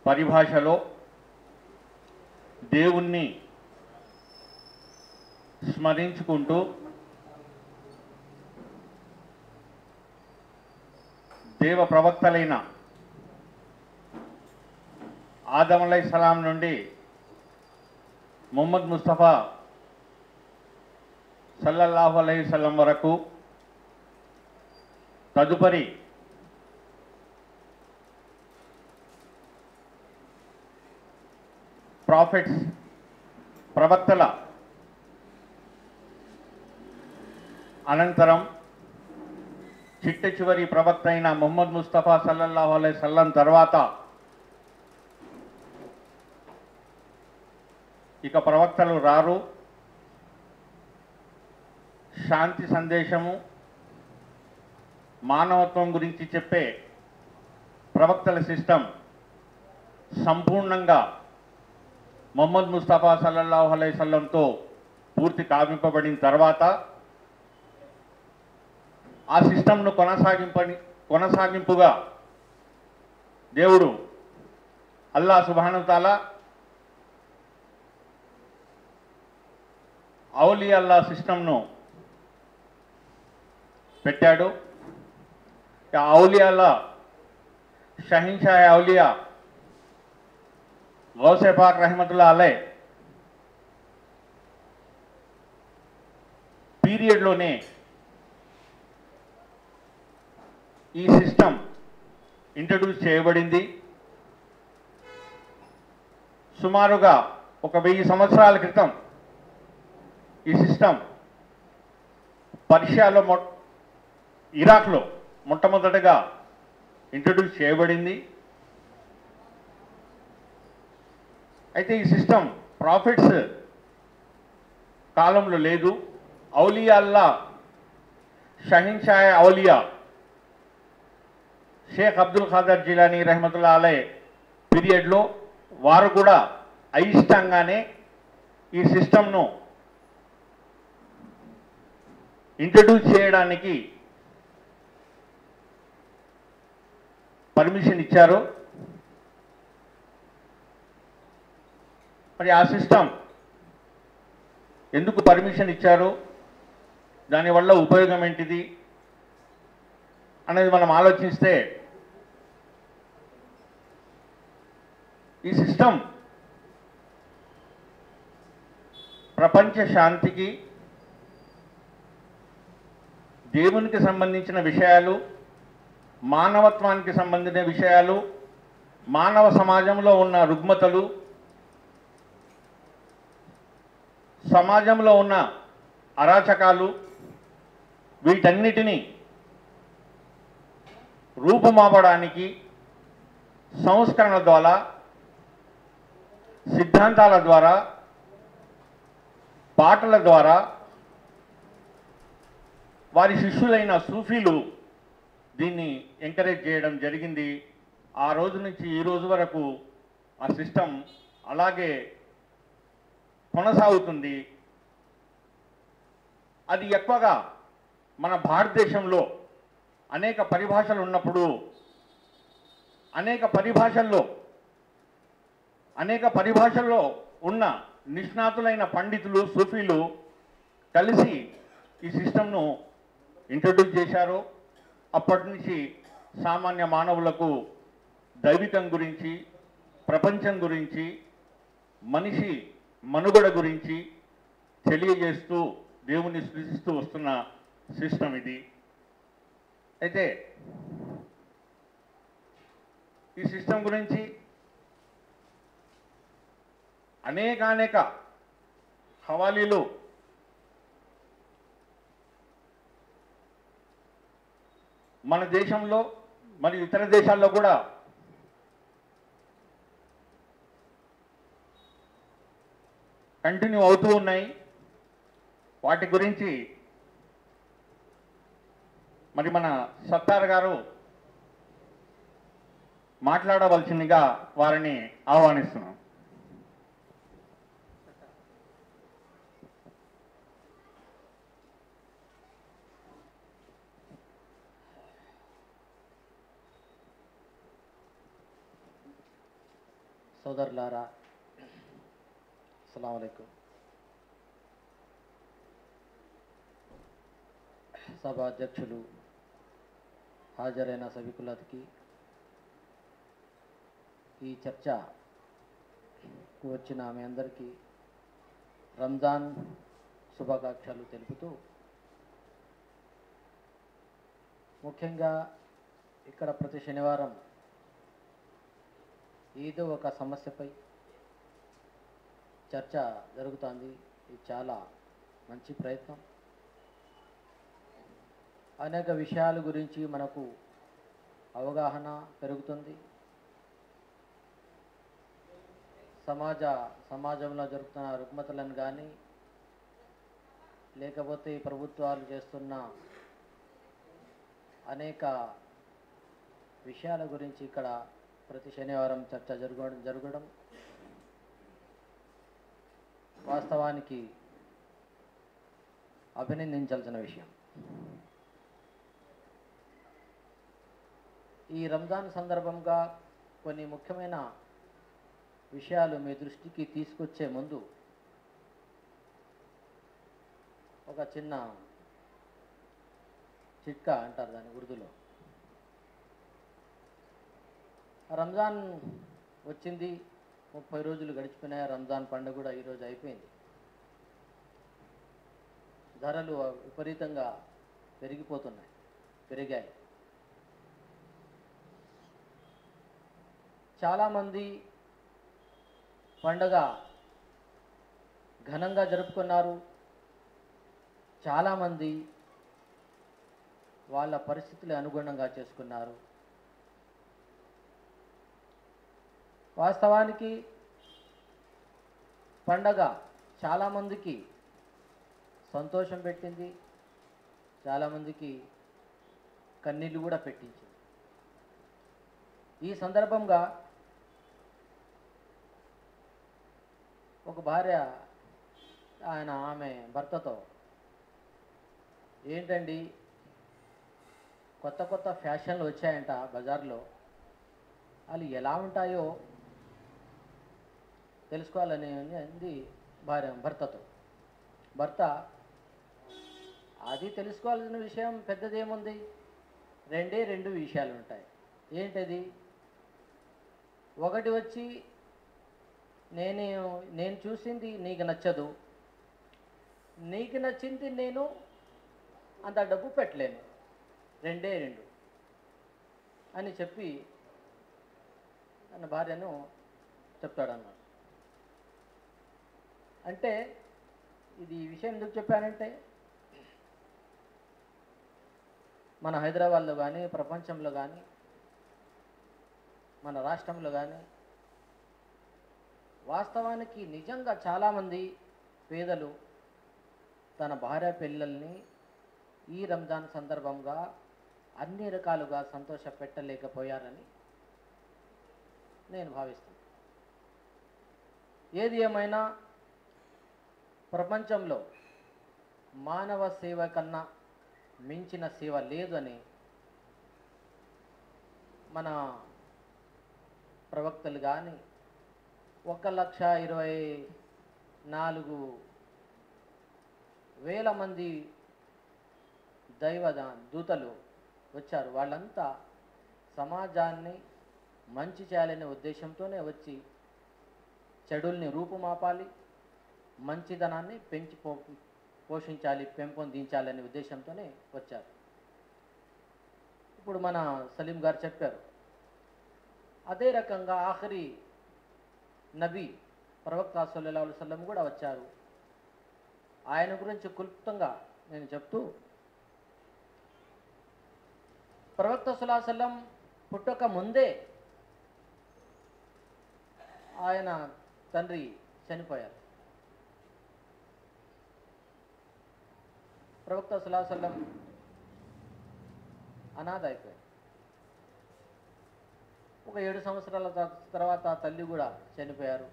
పరిభాషలో దేవుణ్ణి స్మరించుకుంటూ దేవ ప్రవక్తలైన ఆదం అలై సలాం నుండి ముహమ్మద్ ముస్తఫా సల్లల్లాహు అలైహి సల్లం వరకు తదుపరి ప్రాఫిట్స్ ప్రవక్తల అనంతరం చిట్ట చివరి ప్రవక్త అయిన ముహమ్మద్ ముస్తఫా సల్లల్లాహు అలై సల్లం తర్వాత ఇక ప్రవక్తలు రారు శాంతి సందేశము మానవత్వం గురించి చెప్పే ప్రవక్తల సిస్టమ్ సంపూర్ణంగా మొహమ్మద్ ముస్తఫా సల్లల్లాహు అలై సల్లంతో పూర్తి కావింపబడిన తర్వాత ఆ సిస్టమ్ను కొనసాగింపని కొనసాగింపుగా దేవుడు అల్లా సుబానుతాల ఔలి అల్లా సిస్టమ్ను పెట్టాడు ఆ ఔలియాల షహీన్షా ఔలియా గౌసే పాక్ రహమతుల్లా అలే పీరియడ్లోనే ఈ సిస్టమ్ ఇంట్రడ్యూస్ చేయబడింది సుమారుగా ఒక వెయ్యి సంవత్సరాల క్రితం ఈ సిస్టమ్ పర్షియాలో మొ ఇరాక్లో మొట్టమొదటగా ఇంట్రడ్యూస్ చేయబడింది అయితే ఈ సిస్టమ్ ప్రాఫిట్స్ కాలంలో లేదు ఔలియా అల్లా షహీన్ షాయ్ ఔలియా షేక్ అబ్దుల్ ఖాదర్ జిలానీ రహమతుల్లా అలై పీరియడ్లో వారు కూడా అయిష్టంగానే ఈ సిస్టమ్ను ఇంట్రడ్యూస్ చేయడానికి పర్మిషన్ ఇచ్చారు మరి ఆ సిస్టమ్ ఎందుకు పర్మిషన్ ఇచ్చారు దానివల్ల ఉపయోగం ఏంటిది అనేది మనం ఆలోచిస్తే ఈ సిస్టమ్ ప్రపంచ శాంతికి దేవునికి సంబంధించిన విషయాలు మానవత్వానికి సంబంధించిన విషయాలు మానవ సమాజంలో ఉన్న రుగ్మతలు సమాజంలో ఉన్న అరాచకాలు వీటన్నిటినీ రూపుమాపడానికి సంస్కరణ ద్వారా సిద్ధాంతాల ద్వారా పాటల ద్వారా వారి శిష్యులైన సూఫీలు దీన్ని ఎంకరేజ్ చేయడం జరిగింది ఆ రోజు నుంచి ఈ రోజు వరకు ఆ సిస్టమ్ అలాగే కొనసాగుతుంది అది ఎక్కువగా మన భారతదేశంలో అనేక పరిభాషలు ఉన్నప్పుడు అనేక పరిభాషల్లో అనేక పరిభాషల్లో ఉన్న నిష్ణాతులైన పండితులు సూఫీలు కలిసి ఈ సిస్టమ్ను ఇంట్రడ్యూస్ చేశారు అప్పటి నుంచి సామాన్య మానవులకు దైవికం గురించి ప్రపంచం గురించి మనిషి మనుగడ గురించి తెలియజేస్తూ దేవుని సృష్టిస్తూ వస్తున్న సిస్టమ్ ఇది అయితే ఈ సిస్టమ్ గురించి అనేకానేక హవాలీలు మన దేశంలో మరియు ఇతర దేశాల్లో కూడా కంటిన్యూ అవుతూ ఉన్నాయి వాటి గురించి మరి మన సత్తార్ గారు మాట్లాడవలసిందిగా వారిని ఆహ్వానిస్తున్నాం సోదరులారా అస్సలం అయికం సభ అధ్యక్షులు హాజరైన సభికులకి ఈ చర్చకు వచ్చిన మీ అందరికీ రంజాన్ శుభాకాంక్షలు తెలుపుతూ ముఖ్యంగా ఇక్కడ ప్రతి శనివారం ఏదో ఒక సమస్యపై చర్చ జరుగుతుంది ఇది చాలా మంచి ప్రయత్నం అనేక విషయాల గురించి మనకు అవగాహన పెరుగుతుంది సమాజ సమాజంలో జరుగుతున్న రుగ్మతలను కానీ లేకపోతే ఈ ప్రభుత్వాలు చేస్తున్న అనేక విషయాల గురించి ఇక్కడ ప్రతి శనివారం చర్చ జరగడం జరగడం వాస్తవానికి అభినందించాల్సిన విషయం ఈ రంజాన్ సందర్భంగా కొన్ని ముఖ్యమైన విషయాలు మీ దృష్టికి తీసుకొచ్చే ముందు ఒక చిన్న చిట్కా అంటారు దాని ఉర్దూలో రంజాన్ వచ్చింది ముప్పై రోజులు గడిచిపోయినాయి రంజాన్ పండుగ కూడా ఈరోజు అయిపోయింది ధరలు విపరీతంగా పెరిగిపోతున్నాయి పెరిగాయి చాలామంది పండగ ఘనంగా జరుపుకున్నారు చాలామంది వాళ్ళ పరిస్థితులు అనుగుణంగా చేసుకున్నారు వాస్తవానికి పండగ చాలామందికి సంతోషం పెట్టింది చాలామందికి కన్నీళ్ళు కూడా పెట్టించింది ఈ సందర్భంగా ఒక భార్య ఆయన ఆమె భర్తతో ఏంటండి కొత్త కొత్త ఫ్యాషన్లు వచ్చాయంట బజార్లో అవి ఎలా ఉంటాయో తెలుసుకోవాలని అంది భార్య భర్తతో భర్త అది తెలుసుకోవాల్సిన విషయం పెద్దదేముంది రెండే రెండు విషయాలు ఉంటాయి ఏంటది ఒకటి వచ్చి నేను నేను చూసింది నీకు నచ్చదు నీకు నచ్చింది నేను అంత డబ్బు పెట్టలేను రెండే రెండు అని చెప్పి తన భార్యను చెప్తాడన్నమాట అంటే ఇది ఈ విషయం ఎందుకు చెప్పానంటే మన హైదరాబాద్లో కానీ ప్రపంచంలో కానీ మన రాష్ట్రంలో కానీ వాస్తవానికి నిజంగా చాలామంది పేదలు తన భార్య పిల్లల్ని ఈ రంజాన్ సందర్భంగా అన్ని రకాలుగా సంతోష పెట్టలేకపోయారని నేను భావిస్తున్నాను ఏది ఏమైనా ప్రపంచంలో మానవ సేవ కన్నా మించిన సేవ లేదు అని మన ప్రవక్తలు కానీ ఒక లక్ష ఇరవై నాలుగు వేల మంది దైవ దా- దూతలు వచ్చారు వాళ్ళంతా సమాజాన్ని మంచి చేయాలనే ఉద్దేశంతోనే వచ్చి చెడుల్ని రూపుమాపాలి మంచిదనాన్ని పెంచి పో పోషించాలి పెంపొందించాలనే ఉద్దేశంతోనే వచ్చారు ఇప్పుడు మన సలీం గారు చెప్పారు అదే రకంగా ఆఖరి నబీ ప్రవక్త సల్లల్లాహు అలైహి వసల్లం కూడా వచ్చారు ఆయన గురించి క్లుప్తంగా నేను చెప్తూ ప్రవక్త సుల్లాసల్లం పుట్టక ముందే ఆయన తండ్రి చనిపోయారు ప్రవక్త సుల్లాసల్లం అనాథ అయిపోయారు ఒక ఏడు సంవత్సరాల త- తర్వాత తల్లి కూడా చనిపోయారు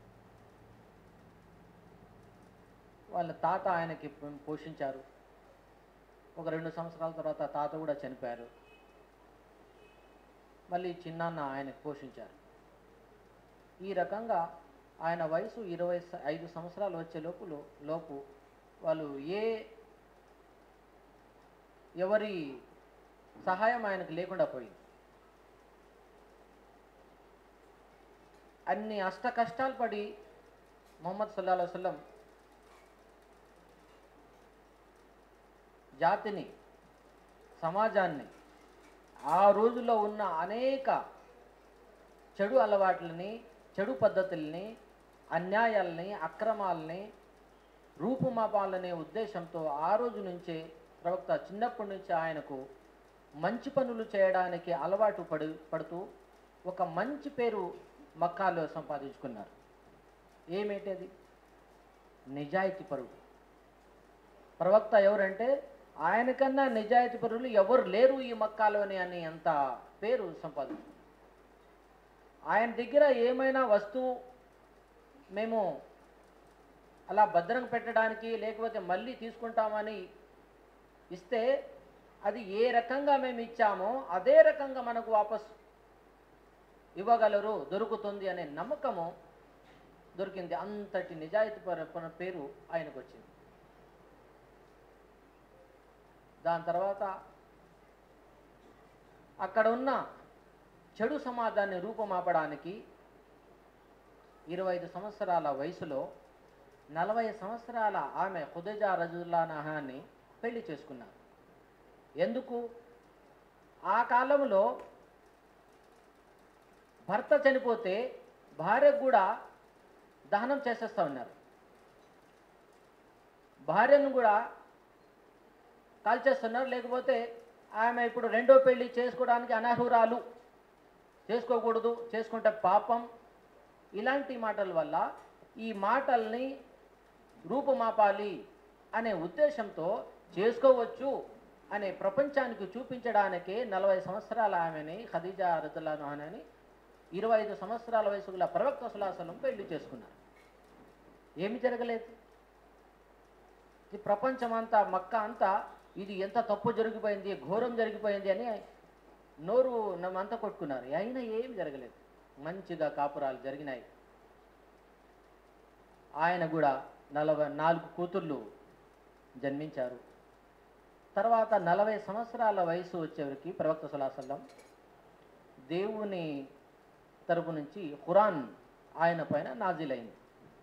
వాళ్ళ తాత ఆయనకి పో- పోషించారు ఒక రెండు సంవత్సరాల తర్వాత తాత కూడా చనిపోయారు మళ్ళీ చిన్నాన్న ఆయనకు పోషించారు ఈ రకంగా ఆయన వయసు ఇరవై స- ఐదు సంవత్సరాలు వచ్చే లోపు లోపు వాళ్ళు ఏ ఎవరి సహాయం ఆయనకు లేకుండా పోయింది అన్ని అష్ట కష్టాలు పడి మొహమ్మద్ సల్లా వసల్లం జాతిని సమాజాన్ని ఆ రోజుల్లో ఉన్న అనేక చెడు అలవాట్లని చెడు పద్ధతుల్ని అన్యాయాల్ని అక్రమాలని రూపుమాపాలనే ఉద్దేశంతో ఆ రోజు నుంచే ప్రవక్త చిన్నప్పటి నుంచి ఆయనకు మంచి పనులు చేయడానికి అలవాటు పడు పడుతూ ఒక మంచి పేరు మక్కాలో సంపాదించుకున్నారు ఏమేంటది నిజాయితీ పరుడు ప్రవక్త ఎవరంటే ఆయనకన్నా నిజాయితీ పరులు ఎవరు లేరు ఈ మక్కాలోని అని అంత పేరు సంపాదించుకున్నారు ఆయన దగ్గర ఏమైనా వస్తువు మేము అలా భద్రంగా పెట్టడానికి లేకపోతే మళ్ళీ తీసుకుంటామని ఇస్తే అది ఏ రకంగా మేము ఇచ్చామో అదే రకంగా మనకు వాపస్ ఇవ్వగలరు దొరుకుతుంది అనే నమ్మకము దొరికింది అంతటి నిజాయితీ పర- పర పేరు ఆయనకు వచ్చింది దాని తర్వాత అక్కడ ఉన్న చెడు సమాజాన్ని రూపమాపడానికి ఇరవై ఐదు సంవత్సరాల వయసులో నలభై సంవత్సరాల ఆమె హుదజా రజుల్లా నహాన్ని పెళ్లి చేసుకున్నారు ఎందుకు ఆ కాలంలో భర్త చనిపోతే భార్యకు కూడా దహనం చేసేస్తూ ఉన్నారు భార్యను కూడా కాల్చేస్తున్నారు లేకపోతే ఆమె ఇప్పుడు రెండో పెళ్లి చేసుకోవడానికి అనర్హురాలు చేసుకోకూడదు చేసుకుంటే పాపం ఇలాంటి మాటల వల్ల ఈ మాటల్ని రూపుమాపాలి అనే ఉద్దేశంతో చేసుకోవచ్చు అనే ప్రపంచానికి చూపించడానికే నలభై సంవత్సరాల ఆమెని ఖదీజా రతుల్లాను అని ఇరవై ఐదు సంవత్సరాల వయసు గల ప్రవక్త సులాసనం పెళ్లి చేసుకున్నారు ఏమి జరగలేదు ఈ ప్రపంచమంతా మక్క అంతా ఇది ఎంత తప్పు జరిగిపోయింది ఘోరం జరిగిపోయింది అని నోరు నమ్మంతా కొట్టుకున్నారు అయినా ఏం జరగలేదు మంచిగా కాపురాలు జరిగినాయి ఆయన కూడా నలభై నాలుగు కూతుర్లు జన్మించారు తర్వాత నలభై సంవత్సరాల వయసు వచ్చేవరికి ప్రవక్త సులాసల్లం దేవుని తరపు నుంచి ఖురాన్ ఆయన పైన నాజిలైంది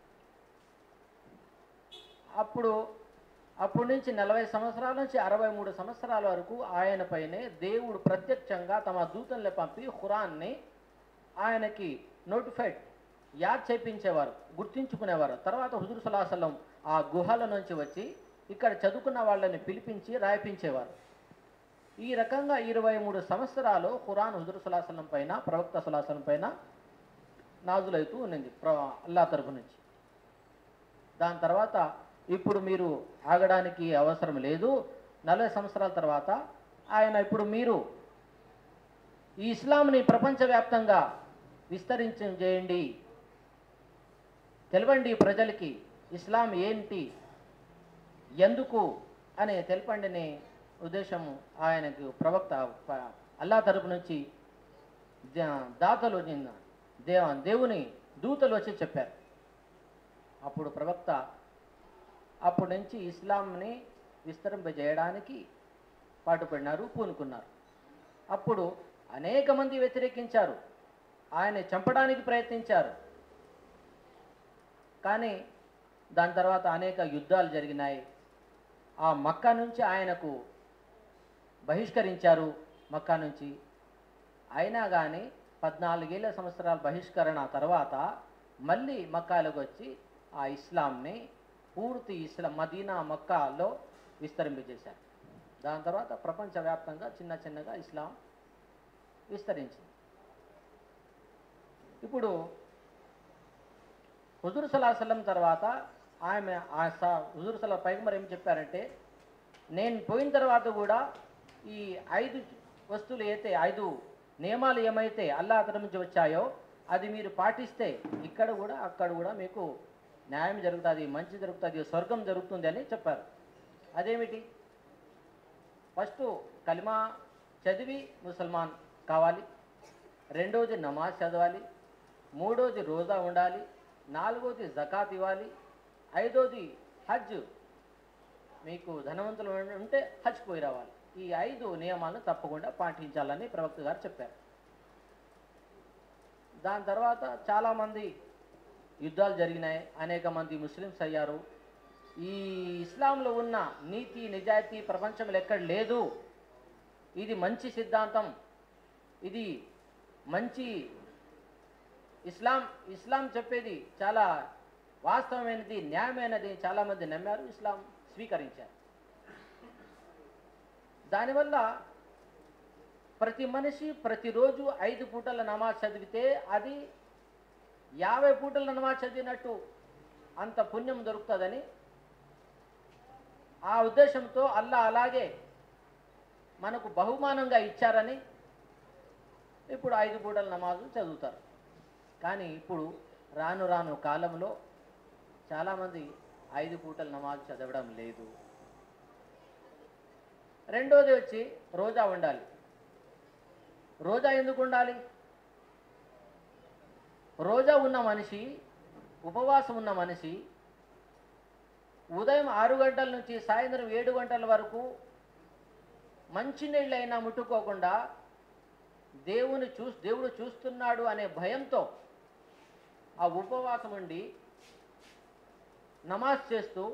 అప్పుడు అప్పటి నుంచి నలభై సంవత్సరాల నుంచి అరవై మూడు సంవత్సరాల వరకు ఆయన పైనే దేవుడు ప్రత్యక్షంగా తమ దూతల్ని పంపి ఖురాన్ని ఆయనకి నోటిఫైడ్ యాద్ చేపించేవారు గుర్తించుకునేవారు తర్వాత హుజూర్ సలాసలం ఆ గుహల నుంచి వచ్చి ఇక్కడ చదువుకున్న వాళ్ళని పిలిపించి రాయిపించేవారు ఈ రకంగా ఇరవై మూడు సంవత్సరాలు ఖురాన్ హుజూర్ సలాసలం పైన ప్రవక్త సలాసలం పైన నాజులైతూ ఉన్నింది ప్ర అల్లా తరఫు నుంచి దాని తర్వాత ఇప్పుడు మీరు ఆగడానికి అవసరం లేదు నలభై సంవత్సరాల తర్వాత ఆయన ఇప్పుడు మీరు ఈ ఇస్లాంని ప్రపంచవ్యాప్తంగా విస్తరించ చేయండి తెలవండి ప్రజలకి ఇస్లాం ఏంటి ఎందుకు అనే తెలపండి అనే ఉద్దేశం ఆయనకు ప్రవక్త ప- అల్లా తరపు నుంచి దా- దాతలు నిన్న దే దేవుని దూతలు వచ్చి చెప్పారు అప్పుడు ప్రవక్త అప్పటి నుంచి ఇస్లాంని విస్తరింపజేయడానికి పాటుపడినారు పూనుకున్నారు అప్పుడు అనేక మంది వ్యతిరేకించారు ఆయన చంపడానికి ప్రయత్నించారు కానీ దాని తర్వాత అనేక యుద్ధాలు జరిగినాయి ఆ మక్కా నుంచి ఆయనకు బహిష్కరించారు మక్కా నుంచి అయినా కానీ పద్నాలుగేళ్ల సంవత్సరాల బహిష్కరణ తర్వాత మళ్ళీ మక్కాలోకి వచ్చి ఆ ఇస్లాంని పూర్తి ఇస్లాం మదీనా మక్కాలో విస్తరింపజేశారు దాని తర్వాత ప్రపంచవ్యాప్తంగా చిన్న చిన్నగా ఇస్లాం విస్తరించింది ఇప్పుడు హుజూర్ సలాసలం తర్వాత ఆమె ఆ స హుజూర్ సలా పైగమర్ ఏం చెప్పారంటే నేను పోయిన తర్వాత కూడా ఈ ఐదు వస్తువులు అయితే ఐదు నియమాలు ఏమైతే అల్లా అతడి నుంచి వచ్చాయో అది మీరు పాటిస్తే ఇక్కడ కూడా అక్కడ కూడా మీకు న్యాయం జరుగుతుంది మంచి జరుగుతుంది స్వర్గం జరుగుతుంది అని చెప్పారు అదేమిటి ఫస్ట్ కలిమా చదివి ముసల్మాన్ కావాలి రెండవది నమాజ్ చదవాలి మూడోది రోజా ఉండాలి నాలుగోది జకాత్ ఇవ్వాలి ఐదోది హజ్ మీకు ధనవంతులు ఉంటే హజ్ పోయి రావాలి ఈ ఐదు నియమాలను తప్పకుండా పాటించాలని ప్రవక్త గారు చెప్పారు దాని తర్వాత చాలామంది యుద్ధాలు జరిగినాయి అనేక మంది ముస్లిమ్స్ అయ్యారు ఈ ఇస్లాంలో ఉన్న నీతి నిజాయితీ ప్రపంచంలో ఎక్కడ లేదు ఇది మంచి సిద్ధాంతం ఇది మంచి ఇస్లాం ఇస్లాం చెప్పేది చాలా వాస్తవమైనది న్యాయమైనది చాలామంది నమ్మారు ఇస్లాం స్వీకరించారు దానివల్ల ప్రతి మనిషి ప్రతిరోజు ఐదు పూటల నమాజ్ చదివితే అది యాభై పూటల నమాజ్ చదివినట్టు అంత పుణ్యం దొరుకుతుందని ఆ ఉద్దేశంతో అల్లా అలాగే మనకు బహుమానంగా ఇచ్చారని ఇప్పుడు ఐదు పూటల నమాజు చదువుతారు కానీ ఇప్పుడు రాను రాను కాలంలో చాలామంది ఐదు పూటల నమాజ్ చదవడం లేదు రెండోది వచ్చి రోజా ఉండాలి రోజా ఎందుకు ఉండాలి రోజా ఉన్న మనిషి ఉపవాసం ఉన్న మనిషి ఉదయం ఆరు గంటల నుంచి సాయంత్రం ఏడు గంటల వరకు మంచినీళ్ళైనా ముట్టుకోకుండా దేవుని చూ దేవుడు చూస్తున్నాడు అనే భయంతో ఆ ఉపవాసం ఉండి నమాజ్ చేస్తూ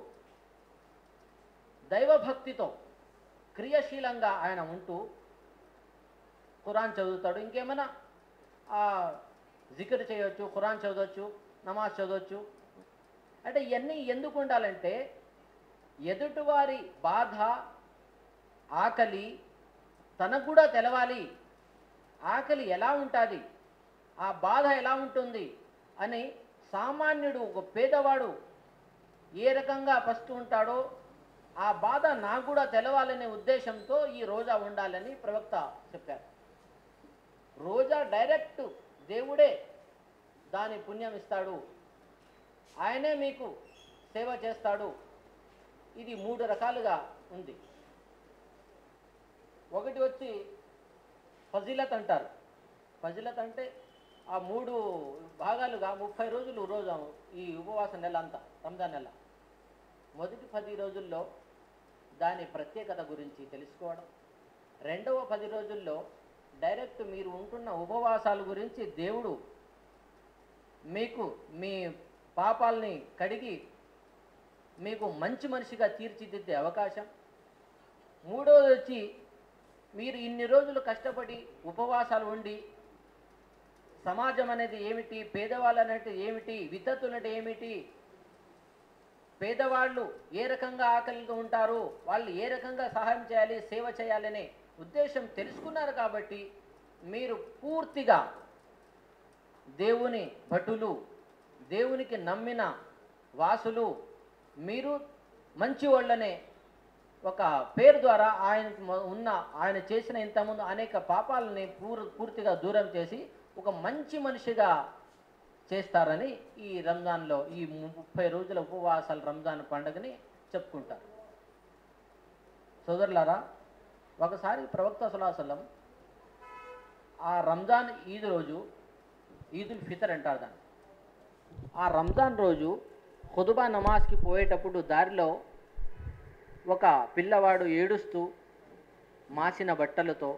దైవభక్తితో క్రియాశీలంగా ఆయన ఉంటూ ఖురాన్ చదువుతాడు ఇంకేమైనా ఆ జికర్ చేయొచ్చు ఖురాన్ చదవచ్చు నమాజ్ చదవచ్చు అంటే ఇవన్నీ ఎందుకు ఉండాలంటే ఎదుటివారి బాధ ఆకలి తనకు కూడా తెలవాలి ఆకలి ఎలా ఉంటుంది ఆ బాధ ఎలా ఉంటుంది అని సామాన్యుడు ఒక పేదవాడు ఏ రకంగా పస్తూ ఉంటాడో ఆ బాధ నాకు కూడా తెలవాలనే ఉద్దేశంతో ఈ రోజా ఉండాలని ప్రవక్త చెప్పారు రోజా డైరెక్ట్ దేవుడే దాని పుణ్యం ఇస్తాడు ఆయనే మీకు సేవ చేస్తాడు ఇది మూడు రకాలుగా ఉంది ఒకటి వచ్చి ఫజిలత్ అంటారు ఫజిలత్ అంటే ఆ మూడు భాగాలుగా ముప్పై రోజులు రోజు ఈ ఉపవాస నెల అంతా రంజాన్ నెల మొదటి పది రోజుల్లో దాని ప్రత్యేకత గురించి తెలుసుకోవడం రెండవ పది రోజుల్లో డైరెక్ట్ మీరు ఉంటున్న ఉపవాసాల గురించి దేవుడు మీకు మీ పాపాలని కడిగి మీకు మంచి మనిషిగా తీర్చిదిద్దే అవకాశం మూడవది వచ్చి మీరు ఇన్ని రోజులు కష్టపడి ఉపవాసాలు ఉండి సమాజం అనేది ఏమిటి పేదవాళ్ళు అనేది ఏమిటి విద్యత్తులు అంటే ఏమిటి పేదవాళ్ళు ఏ రకంగా ఆకలితో ఉంటారు వాళ్ళు ఏ రకంగా సహాయం చేయాలి సేవ చేయాలనే ఉద్దేశం తెలుసుకున్నారు కాబట్టి మీరు పూర్తిగా దేవుని భటులు దేవునికి నమ్మిన వాసులు మీరు మంచి వాళ్ళనే ఒక పేరు ద్వారా ఆయనకు మ- ఉన్న ఆయన చేసిన ఇంతకుముందు అనేక పాపాలని పూర్ పూర్తిగా దూరం చేసి ఒక మంచి మనిషిగా చేస్తారని ఈ రంజాన్లో ఈ ముప్పై రోజుల ఉపవాసాల రంజాన్ పండుగని చెప్పుకుంటారు సోదరులారా ఒకసారి ప్రవక్త సులాసలం ఆ రంజాన్ ఈద్ రోజు ఈదుల్ ఫితర్ అంటారు దాన్ని ఆ రంజాన్ రోజు ఖుదుబా నమాజ్కి పోయేటప్పుడు దారిలో ఒక పిల్లవాడు ఏడుస్తూ మాసిన బట్టలతో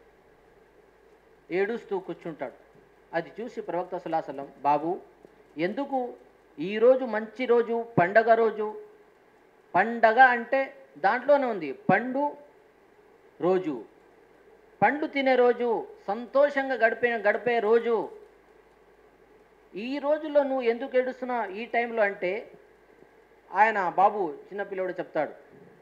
ఏడుస్తూ కూర్చుంటాడు అది చూసి ప్రవక్త సులాసలం బాబు ఎందుకు ఈరోజు మంచి రోజు పండగ రోజు పండగ అంటే దాంట్లోనే ఉంది పండు రోజు పండు తినే రోజు సంతోషంగా గడిపే గడిపే రోజు ఈ రోజుల్లో నువ్వు ఎందుకు ఏడుస్తున్నావు ఈ టైంలో అంటే ఆయన బాబు చిన్నపిల్లడు చెప్తాడు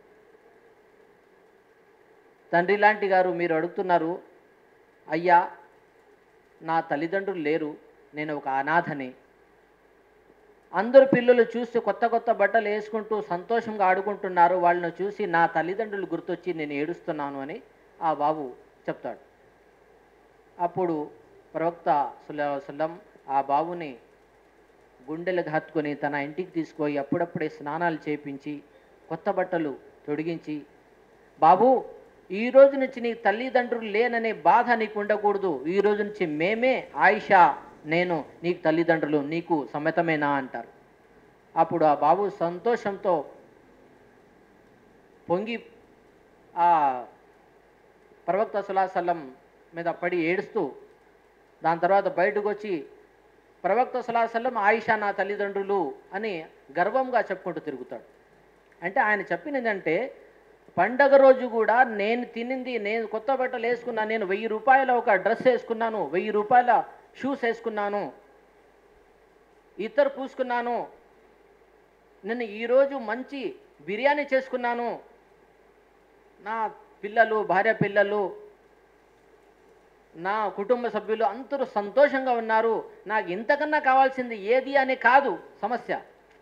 తండ్రి లాంటి గారు మీరు అడుగుతున్నారు అయ్యా నా తల్లిదండ్రులు లేరు నేను ఒక అనాథని అందరు పిల్లలు చూసి కొత్త కొత్త బట్టలు వేసుకుంటూ సంతోషంగా ఆడుకుంటున్నారు వాళ్ళని చూసి నా తల్లిదండ్రులు గుర్తొచ్చి నేను ఏడుస్తున్నాను అని ఆ బాబు చెప్తాడు అప్పుడు ప్రవక్త సుల్లం ఆ బాబుని గుండెలకు హత్తుకొని తన ఇంటికి తీసుకుపోయి అప్పుడప్పుడే స్నానాలు చేపించి కొత్త బట్టలు తొడిగించి బాబు ఈ రోజు నుంచి నీ తల్లిదండ్రులు లేననే బాధ నీకు ఉండకూడదు ఈ రోజు నుంచి మేమే ఆయిషా నేను నీకు తల్లిదండ్రులు నీకు సమ్మతమేనా అంటారు అప్పుడు ఆ బాబు సంతోషంతో పొంగి ఆ ప్రవక్త సులాసల్లం మీద పడి ఏడుస్తూ దాని తర్వాత బయటకు వచ్చి ప్రవక్త సులాసల్లం ఆయిషా నా తల్లిదండ్రులు అని గర్వంగా చెప్పుకుంటూ తిరుగుతాడు అంటే ఆయన చెప్పినదంటే పండగ రోజు కూడా నేను తినింది నేను కొత్త బట్టలు వేసుకున్నాను నేను వెయ్యి రూపాయల ఒక డ్రెస్ వేసుకున్నాను వెయ్యి రూపాయల షూస్ వేసుకున్నాను ఇతరు పూసుకున్నాను నేను ఈరోజు మంచి బిర్యానీ చేసుకున్నాను నా పిల్లలు భార్య పిల్లలు నా కుటుంబ సభ్యులు అందరూ సంతోషంగా ఉన్నారు నాకు ఇంతకన్నా కావాల్సింది ఏది అని కాదు సమస్య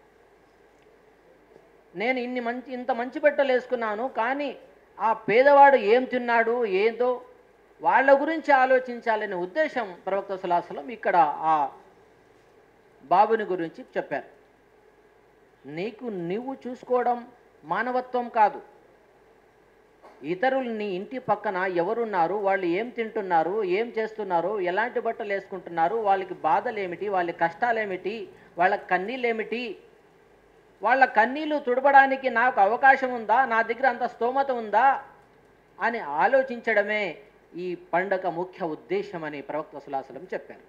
నేను ఇన్ని మంచి ఇంత మంచి బట్టలు వేసుకున్నాను కానీ ఆ పేదవాడు ఏం తిన్నాడు ఏదో వాళ్ళ గురించి ఆలోచించాలనే ఉద్దేశం ప్రవక్త సులాసలం ఇక్కడ ఆ బాబుని గురించి చెప్పారు నీకు నువ్వు చూసుకోవడం మానవత్వం కాదు ఇతరులు నీ ఇంటి పక్కన ఎవరున్నారు వాళ్ళు ఏం తింటున్నారు ఏం చేస్తున్నారు ఎలాంటి బట్టలు వేసుకుంటున్నారు వాళ్ళకి బాధలు ఏమిటి వాళ్ళ కష్టాలేమిటి వాళ్ళ కన్నీళ్ళేమిటి వాళ్ళ కన్నీళ్లు తుడవడానికి నాకు అవకాశం ఉందా నా దగ్గర అంత స్తోమత ఉందా అని ఆలోచించడమే ఈ పండగ ముఖ్య ఉద్దేశం అని ప్రవక్త సులాసలం చెప్పారు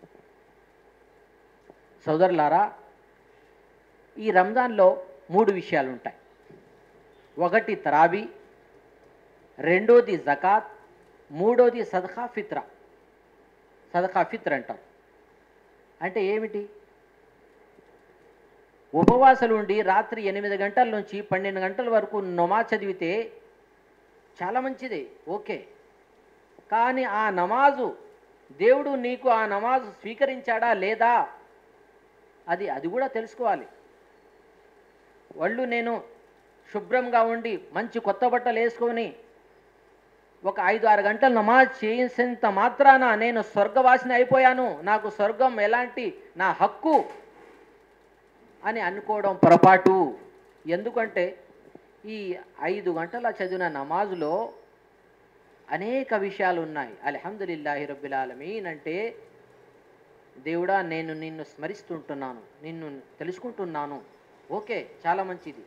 సోదరులారా ఈ రంజాన్లో మూడు విషయాలు ఉంటాయి ఒకటి తరాబీ రెండోది జకాత్ మూడోది సదఖా ఫిత్రా సదఖా ఫిత్ర్ అంటారు అంటే ఏమిటి ఉపవాసాలు ఉండి రాత్రి ఎనిమిది గంటల నుంచి పన్నెండు గంటల వరకు నమాజ్ చదివితే చాలా మంచిది ఓకే కానీ ఆ నమాజు దేవుడు నీకు ఆ నమాజు స్వీకరించాడా లేదా అది అది కూడా తెలుసుకోవాలి వాళ్ళు నేను శుభ్రంగా ఉండి మంచి కొత్త బట్టలు వేసుకొని ఒక ఐదు ఆరు గంటలు నమాజ్ చేసేంత మాత్రాన నేను స్వర్గవాసిని అయిపోయాను నాకు స్వర్గం ఎలాంటి నా హక్కు అని అనుకోవడం పొరపాటు ఎందుకంటే ఈ ఐదు గంటల చదివిన నమాజులో అనేక విషయాలు ఉన్నాయి అల్హమ్దులిల్లాహి రబ్బిల్ ఆలమీన్ అంటే దేవుడా నేను నిన్ను స్మరిస్తుంటున్నాను నిన్ను తెలుసుకుంటున్నాను ఓకే చాలా మంచిది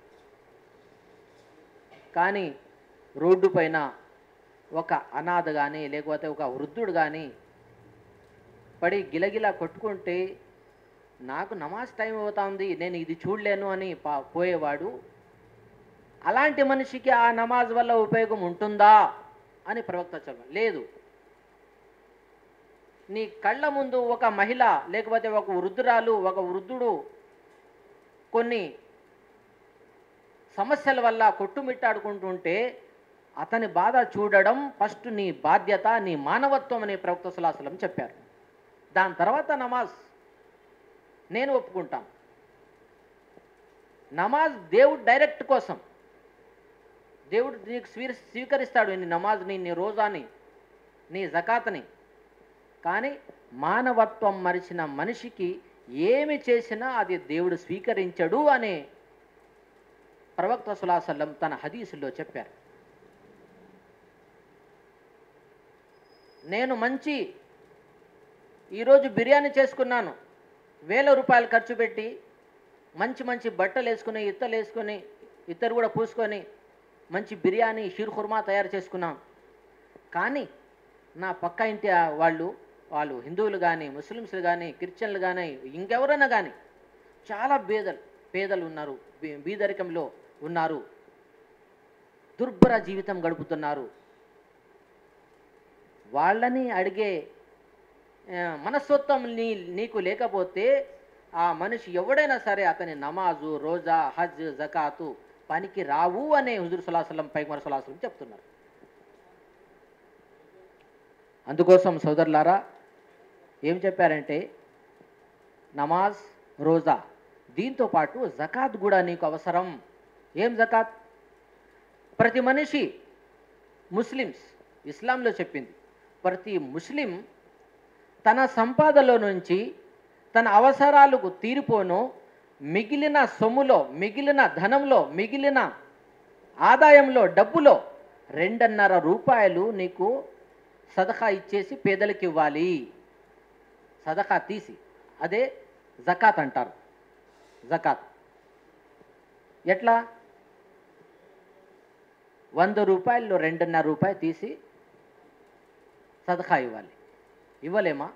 కానీ రోడ్డు పైన ఒక అనాథ కానీ లేకపోతే ఒక వృద్ధుడు కానీ పడి గిలగిలా కొట్టుకుంటే నాకు నమాజ్ టైం అవుతుంది నేను ఇది చూడలేను అని పా పోయేవాడు అలాంటి మనిషికి ఆ నమాజ్ వల్ల ఉపయోగం ఉంటుందా అని ప్రవక్త చెప్ప లేదు నీ కళ్ళ ముందు ఒక మహిళ లేకపోతే ఒక వృద్ధురాలు ఒక వృద్ధుడు కొన్ని సమస్యల వల్ల కొట్టుమిట్టాడుకుంటుంటే అతని బాధ చూడడం ఫస్ట్ నీ బాధ్యత నీ మానవత్వం అని ప్రవక్త సులాసలం చెప్పారు దాని తర్వాత నమాజ్ నేను ఒప్పుకుంటాను నమాజ్ దేవుడు డైరెక్ట్ కోసం దేవుడు నీకు స్వీ స్వీకరిస్తాడు నీ నమాజ్ని నీ రోజాని నీ జకాత్ని కానీ మానవత్వం మరిచిన మనిషికి ఏమి చేసినా అది దేవుడు స్వీకరించడు అని ప్రవక్త సులాసల్లం తన హదీసుల్లో చెప్పారు నేను మంచి ఈరోజు బిర్యానీ చేసుకున్నాను వేల రూపాయలు ఖర్చు పెట్టి మంచి మంచి బట్టలు వేసుకుని ఇత్తలు వేసుకొని ఇత్తరు కూడా పూసుకొని మంచి బిర్యానీ షీర్ ఖుర్మా తయారు చేసుకున్నాం కానీ నా పక్క ఇంటి ఆ వాళ్ళు వాళ్ళు హిందువులు కానీ ముస్లిమ్స్లు కానీ క్రిస్టియన్లు కానీ ఇంకెవరైనా కానీ చాలా పేదలు పేదలు ఉన్నారు బీ- బీదరికంలో ఉన్నారు దుర్భర జీవితం గడుపుతున్నారు వాళ్ళని అడిగే ఆ, మనస్తత్వం నీ నీకు లేకపోతే ఆ మనిషి ఎవడైనా సరే అతని నమాజు రోజా హజ్ జకాతు పనికి రావు అనే హుజుర్ సులాసలం పైమర్ సులాసలం చెప్తున్నారు అందుకోసం సోదరులారా ఏం చెప్పారంటే నమాజ్ రోజా దీంతో పాటు జకాత్ కూడా నీకు అవసరం ఏం జకాత్ ప్రతి మనిషి ముస్లిమ్స్ ఇస్లాంలో చెప్పింది ప్రతి ముస్లిం తన సంపాదనలో నుంచి తన అవసరాలకు తీరిపోను మిగిలిన సొమ్ములో మిగిలిన ధనంలో మిగిలిన ఆదాయంలో డబ్బులో రెండున్నర రూపాయలు నీకు సదఖా ఇచ్చేసి పేదలకు ఇవ్వాలి సదకా తీసి అదే జకాత్ అంటారు జకాత్ ఎట్లా వంద రూపాయల్లో రెండున్నర రూపాయలు తీసి సదకా ఇవ్వాలి ఇవ్వలేమా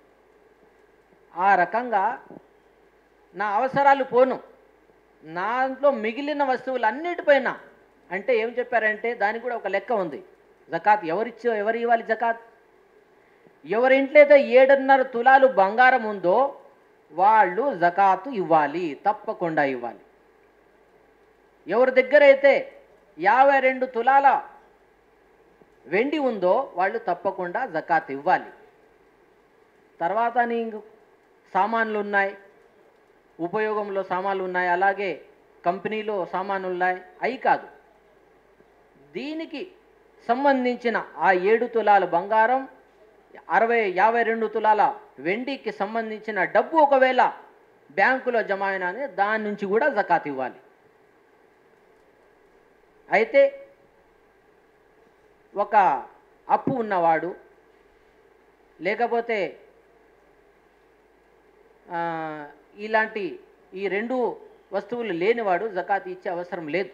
ఆ రకంగా నా అవసరాలు పోను దాంట్లో మిగిలిన వస్తువులు అన్నిటిపైన అంటే ఏం చెప్పారంటే దానికి కూడా ఒక లెక్క ఉంది జకాత్ ఎవరిచ్చో ఎవరు ఇవ్వాలి జకాత్ ఎవరి ఇంట్లో అయితే ఏడున్నర తులాలు బంగారం ఉందో వాళ్ళు జకాతు ఇవ్వాలి తప్పకుండా ఇవ్వాలి ఎవరి దగ్గర అయితే యాభై రెండు తులాల వెండి ఉందో వాళ్ళు తప్పకుండా జకాత్ ఇవ్వాలి తర్వాత నీకు సామాన్లు ఉన్నాయి ఉపయోగంలో సామాన్లు ఉన్నాయి అలాగే కంపెనీలో సామాన్లు ఉన్నాయి అవి కాదు దీనికి సంబంధించిన ఆ ఏడు తులాల బంగారం అరవై యాభై రెండు తులాల వెండికి సంబంధించిన డబ్బు ఒకవేళ బ్యాంకులో జమ అయినా దాని నుంచి కూడా జకాత్ ఇవ్వాలి అయితే ఒక అప్పు ఉన్నవాడు లేకపోతే ఆ, ఇలాంటి ఈ రెండు వస్తువులు లేనివాడు జకాత్ ఇచ్చే అవసరం లేదు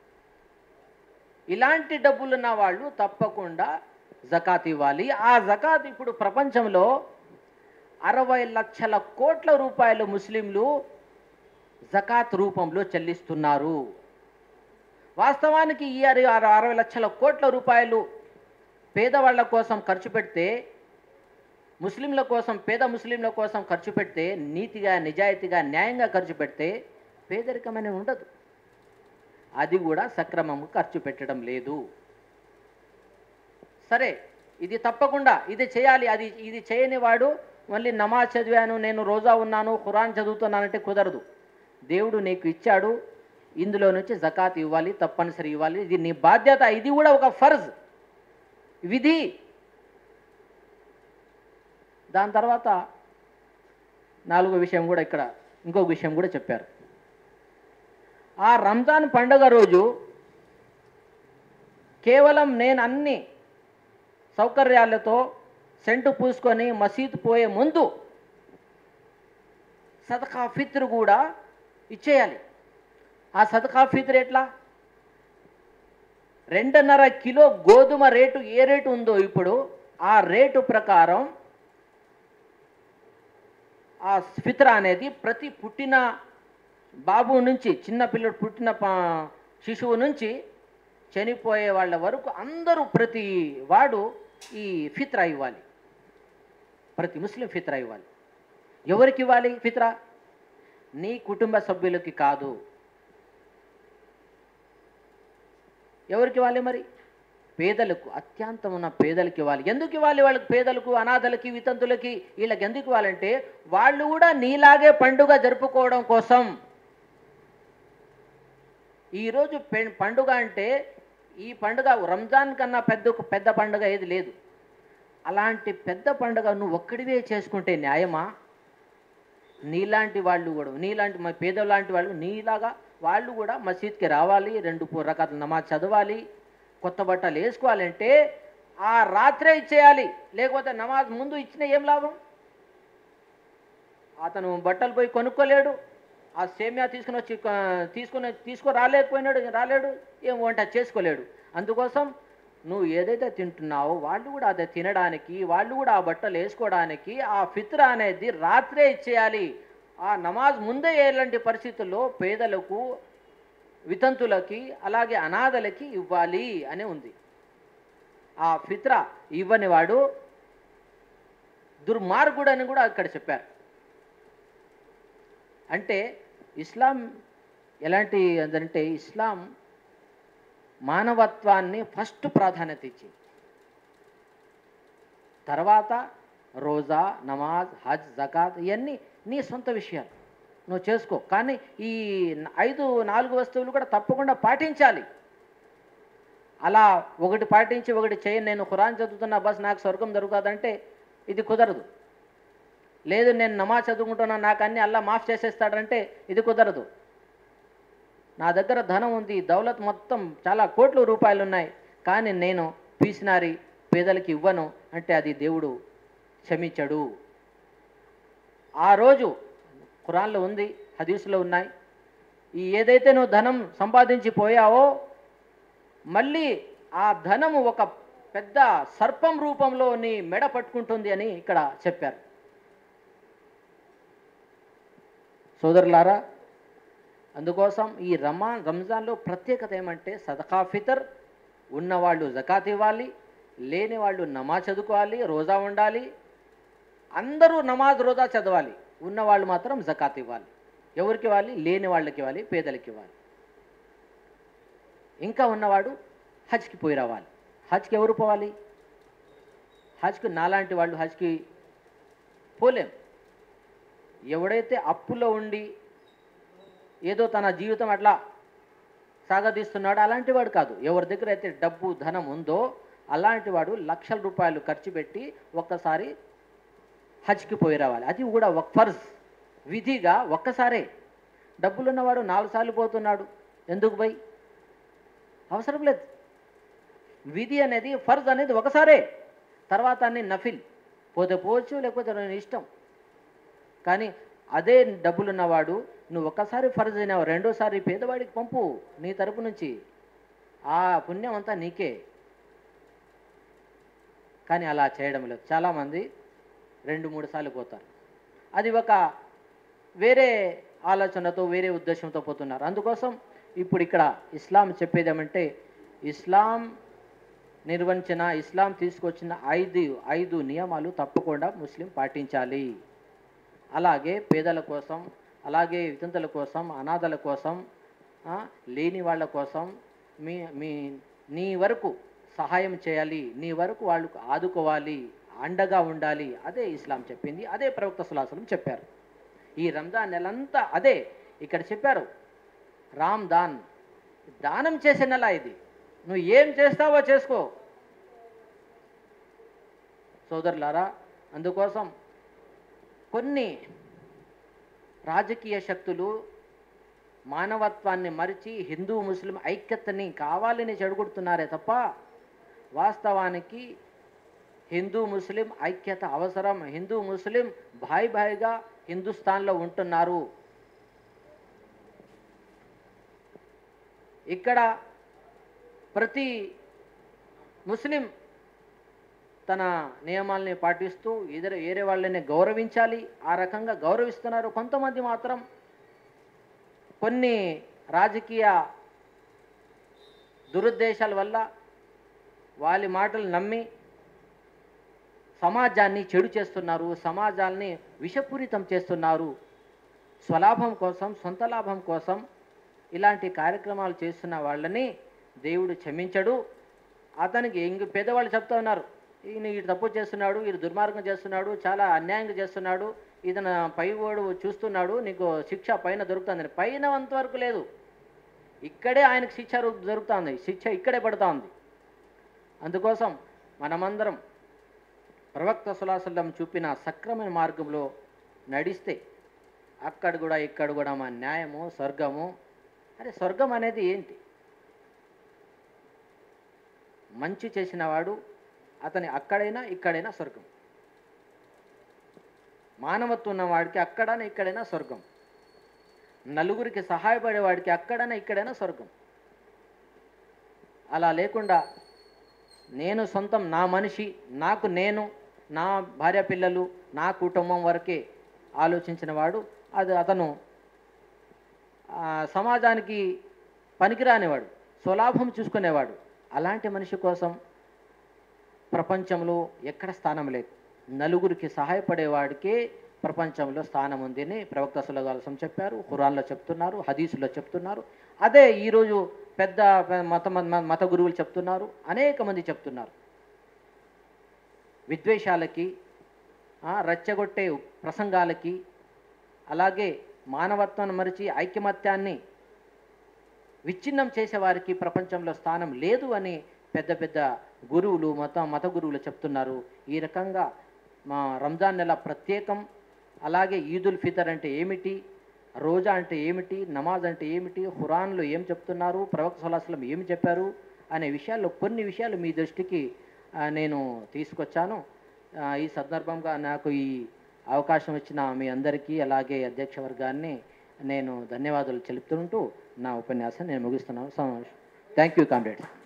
ఇలాంటి డబ్బులున్న వాళ్ళు తప్పకుండా జకాత్ ఇవ్వాలి ఆ జకాత్ ఇప్పుడు ప్రపంచంలో అరవై లక్షల కోట్ల రూపాయలు ముస్లింలు జకాత్ రూపంలో చెల్లిస్తున్నారు వాస్తవానికి ఈ అర- అర- అరవై లక్షల కోట్ల రూపాయలు పేదవాళ్ళ కోసం ఖర్చు పెడితే ముస్లింల కోసం పేద ముస్లింల కోసం ఖర్చు పెడితే నీతిగా నిజాయితీగా న్యాయంగా ఖర్చు పెడితే పేదరికం అనేది ఉండదు అది కూడా సక్రమంగా ఖర్చు పెట్టడం లేదు సరే ఇది తప్పకుండా ఇది చేయాలి అది ఇది చేయని వాడు మళ్ళీ నమాజ్ చదివాను నేను రోజా ఉన్నాను ఖురాన్ చదువుతున్నానంటే కుదరదు దేవుడు నీకు ఇచ్చాడు ఇందులో నుంచి జకాత్ ఇవ్వాలి తప్పనిసరి ఇవ్వాలి ఇది నీ బాధ్యత ఇది కూడా ఒక ఫర్జ్ విధి దాని తర్వాత నాలుగో విషయం కూడా ఇక్కడ ఇంకొక విషయం కూడా చెప్పారు ఆ రంజాన్ పండుగ రోజు కేవలం నేను అన్ని సౌకర్యాలతో సెంటు పూసుకొని మసీద్ పోయే ముందు సదకా ఫిత్ర్ కూడా ఇచ్చేయాలి ఆ సదకా ఫిత్ర్ ఎట్లా రెండున్నర కిలో గోధుమ రేటు ఏ రేటు ఉందో ఇప్పుడు ఆ రేటు ప్రకారం ఆ ఫిత్ర అనేది ప్రతి పుట్టిన బాబు నుంచి చిన్న పిల్లడు పుట్టిన పా- శిశువు నుంచి చనిపోయే వాళ్ళ వరకు అందరూ ప్రతి వాడు ఈ ఫిత్రా ఇవ్వాలి ప్రతి ముస్లిం ఫిత్రా ఇవ్వాలి ఎవరికి ఇవ్వాలి ఫిత్రా నీ కుటుంబ సభ్యులకి కాదు ఎవరికి ఇవ్వాలి మరి పేదలకు అత్యంతం ఉన్న పేదలకు ఇవ్వాలి ఎందుకు ఇవ్వాలి వాళ్ళకి పేదలకు అనాథలకి వితంతులకి వీళ్ళకి ఎందుకు ఇవ్వాలంటే వాళ్ళు కూడా నీలాగే పండుగ జరుపుకోవడం కోసం ఈరోజు పె- పండుగ అంటే ఈ పండుగ రంజాన్ కన్నా పెద్ద పెద్ద పండుగ ఏది లేదు అలాంటి పెద్ద పండుగ నువ్వు ఒక్కడివే చేసుకుంటే న్యాయమా నీలాంటి వాళ్ళు కూడా నీలాంటి మా పేదలాంటి వాళ్ళు నీలాగా వాళ్ళు కూడా మసీద్కి రావాలి రెండు పూ- రకాల నమాజ్ చదవాలి కొత్త బట్టలు వేసుకోవాలంటే ఆ రాత్రే ఇచ్చేయాలి లేకపోతే నమాజ్ ముందు ఇచ్చిన ఏం లాభం అతను బట్టలు పోయి కొనుక్కోలేడు ఆ సేమ్యా తీసుకుని వచ్చి ఆ, తీసుకుని తీసుకు రాలేకపోయినాడు రాలేడు ఏం వంట చేసుకోలేడు అందుకోసం నువ్వు ఏదైతే తింటున్నావో వాళ్ళు కూడా అదే తినడానికి వాళ్ళు కూడా ఆ బట్టలు వేసుకోవడానికి ఆ ఫిత్ర అనేది రాత్రే ఇచ్చేయాలి ఆ నమాజ్ ముందే ఎలాంటి పరిస్థితుల్లో పేదలకు వితంతులకి అలాగే అనాథలకి ఇవ్వాలి అని ఉంది ఆ ఫిత్ర ఇవ్వని వాడు దుర్మార్గుడు అని కూడా అక్కడ చెప్పారు అంటే ఇస్లాం ఎలాంటి అంటే ఇస్లాం మానవత్వాన్ని ఫస్ట్ ప్రాధాన్యత ఇచ్చింది తర్వాత రోజా నమాజ్ హజ్ జకాత్ ఇవన్నీ నీ సొంత విషయాలు నువ్వు చేసుకో కానీ ఈ ఐదు నాలుగు వస్తువులు కూడా తప్పకుండా పాటించాలి అలా ఒకటి పాటించి ఒకటి చేయను నేను ఖురాన్ చదువుతున్నా బస్ నాకు స్వర్గం దొరుకుతుందంటే ఇది కుదరదు లేదు నేను నమాజ్ చదువుకుంటున్నా నాకు అన్ని అల్లా మాఫ్ చేసేస్తాడంటే ఇది కుదరదు నా దగ్గర ధనం ఉంది దౌలత్ మొత్తం చాలా కోట్ల రూపాయలు ఉన్నాయి కానీ నేను పీసినారి పేదలకి ఇవ్వను అంటే అది దేవుడు క్షమించడు ఆ రోజు ఖురాన్లో ఉంది హదీసులో ఉన్నాయి ఈ ఏదైతే నువ్వు ధనం సంపాదించి పోయావో మళ్ళీ ఆ ధనము ఒక పెద్ద సర్పం రూపంలో నీ మెడ పట్టుకుంటుంది అని ఇక్కడ చెప్పారు సోదరులారా అందుకోసం ఈ రమాన్ రంజాన్లో ప్రత్యేకత ఏమంటే సదకా ఫితర్ ఉన్నవాళ్ళు జకాత్ ఇవ్వాలి లేని వాళ్ళు నమాజ్ చదువుకోవాలి రోజా ఉండాలి అందరూ నమాజ్ రోజా చదవాలి ఉన్నవాళ్ళు మాత్రం జకాత్ ఇవ్వాలి ఎవరికి ఇవ్వాలి లేని వాళ్ళకి ఇవ్వాలి పేదలకి ఇవ్వాలి ఇంకా ఉన్నవాడు హజ్కి పోయి రావాలి హజ్కి ఎవరు పోవాలి హజ్కి నాలాంటి వాళ్ళు హజ్కి పోలేం ఎవడైతే అప్పులో ఉండి ఏదో తన జీవితం అట్లా సాగదీస్తున్నాడు అలాంటి వాడు కాదు ఎవరి దగ్గర అయితే డబ్బు ధనం ఉందో అలాంటి వాడు లక్షల రూపాయలు ఖర్చు పెట్టి ఒక్కసారి హజ్కి పోయి రావాలి అది కూడా ఒక ఫర్జ్ విధిగా ఒక్కసారే డబ్బులున్నవాడు నాలుగు సార్లు పోతున్నాడు ఎందుకు పోయి అవసరం లేదు విధి అనేది ఫర్జ్ అనేది ఒకసారే తర్వాత అన్ని నఫిల్ పోతే పోవచ్చు లేకపోతే నేను ఇష్టం కానీ అదే డబ్బులున్నవాడు నువ్వు ఒక్కసారి ఫర్జ్ అయినావు రెండోసారి పేదవాడికి పంపు నీ తరపు నుంచి ఆ పుణ్యం అంతా నీకే కానీ అలా చేయడం లేదు చాలామంది రెండు మూడు సార్లు పోతారు అది ఒక వేరే ఆలోచనతో వేరే ఉద్దేశంతో పోతున్నారు అందుకోసం ఇప్పుడు ఇక్కడ ఇస్లాం చెప్పేది ఏమంటే ఇస్లాం నిర్వహించిన ఇస్లాం తీసుకొచ్చిన ఐదు ఐదు నియమాలు తప్పకుండా ముస్లిం పాటించాలి అలాగే పేదల కోసం అలాగే వితంతుల కోసం అనాథల కోసం ఆ, లేని వాళ్ళ కోసం మీ మీ నీ వరకు సహాయం చేయాలి నీ వరకు వాళ్ళకు ఆదుకోవాలి అండగా ఉండాలి అదే ఇస్లాం చెప్పింది అదే ప్రవక్త సులాసలం చెప్పారు ఈ రంజాన్ నెలంతా అదే ఇక్కడ చెప్పారు రామ్ దాన్ దానం చేసే నెల ఇది నువ్వు ఏం చేస్తావో చేసుకో సోదరులారా అందుకోసం కొన్ని రాజకీయ శక్తులు మానవత్వాన్ని మరిచి హిందూ ముస్లిం ఐక్యతని కావాలని చెడగొడుతున్నారే తప్ప వాస్తవానికి హిందూ ముస్లిం ఐక్యత అవసరం హిందూ ముస్లిం భాయ్ భాయ్గా హిందుస్థాన్లో ఉంటున్నారు ఇక్కడ ప్రతి ముస్లిం తన నియమాల్ని పాటిస్తూ ఎదురు వేరే వాళ్ళని గౌరవించాలి ఆ రకంగా గౌరవిస్తున్నారు కొంతమంది మాత్రం కొన్ని రాజకీయ దురుద్దేశాల వల్ల వాళ్ళ మాటలు నమ్మి సమాజాన్ని చెడు చేస్తున్నారు సమాజాన్ని విషపూరితం చేస్తున్నారు స్వలాభం కోసం సొంత లాభం కోసం ఇలాంటి కార్యక్రమాలు చేస్తున్న వాళ్ళని దేవుడు క్షమించడు అతనికి ఇంక పేదవాళ్ళు చెప్తా ఉన్నారు ఈయన ఈ తప్పు చేస్తున్నాడు ఈ దుర్మార్గం చేస్తున్నాడు చాలా అన్యాయంగా చేస్తున్నాడు ఇతను పైవాడు చూస్తున్నాడు నీకు శిక్ష పైన దొరుకుతుంది పైన అంతవరకు లేదు ఇక్కడే ఆయనకు శిక్ష రు- దొరుకుతుంది శిక్ష ఇక్కడే పడుతూ ఉంది అందుకోసం మనమందరం ప్రవక్త సులాసల్లం చూపిన సక్రమైన మార్గంలో నడిస్తే అక్కడ కూడా ఇక్కడ కూడా మా న్యాయము స్వర్గము అరే స్వర్గం అనేది ఏంటి మంచి చేసిన వాడు అతని అక్కడైనా ఇక్కడైనా స్వర్గం మానవత్వం ఉన్నవాడికి అక్కడైనా ఇక్కడైనా స్వర్గం నలుగురికి సహాయపడేవాడికి అక్కడైనా ఇక్కడైనా స్వర్గం అలా లేకుండా నేను సొంతం నా మనిషి నాకు నేను నా భార్య పిల్లలు నా కుటుంబం వరకే ఆలోచించిన వాడు అది అతను ఆ, సమాజానికి పనికిరానివాడు స్వలాభం చూసుకునేవాడు అలాంటి మనిషి కోసం ప్రపంచంలో ఎక్కడ స్థానం లేదు నలుగురికి సహాయపడేవాడికే ప్రపంచంలో స్థానం ఉంది అని ప్రవక్త సులగాలసం చెప్పారు ఖురాన్లో చెప్తున్నారు హదీసులో చెప్తున్నారు అదే ఈరోజు పెద్ద మత మత- మత గురువులు చెప్తున్నారు అనేక మంది చెప్తున్నారు విద్వేషాలకి ఆ, రెచ్చగొట్టే ప్రసంగాలకి అలాగే మానవత్వాన్ని మరిచి ఐకమత్యాన్ని విచ్ఛిన్నం చేసేవారికి ప్రపంచంలో స్థానం లేదు అని పెద్ద పెద్ద గురువులు మత మత గురువులు చెప్తున్నారు ఈ రకంగా మా రంజాన్ నెల ప్రత్యేకం అలాగే ఈదుల్ ఫితర్ అంటే ఏమిటి రోజా అంటే ఏమిటి నమాజ్ అంటే ఏమిటి ఖురాన్లో ఏం చెప్తున్నారు ప్రవక్త సలాహం ఏమి చెప్పారు అనే విషయాల్లో కొన్ని విషయాలు మీ దృష్టికి ఆ, నేను తీసుకొచ్చాను ఆ, ఈ సందర్భంగా నాకు ఈ అవకాశం ఇచ్చిన మీ అందరికీ అలాగే అధ్యక్ష వర్గాన్ని నేను ధన్యవాదాలు తెలుపుతుంటూ నా ఉపన్యాసం నేను ముగిస్తున్నాను థ్యాంక్ యూ కామ్రేడ్స్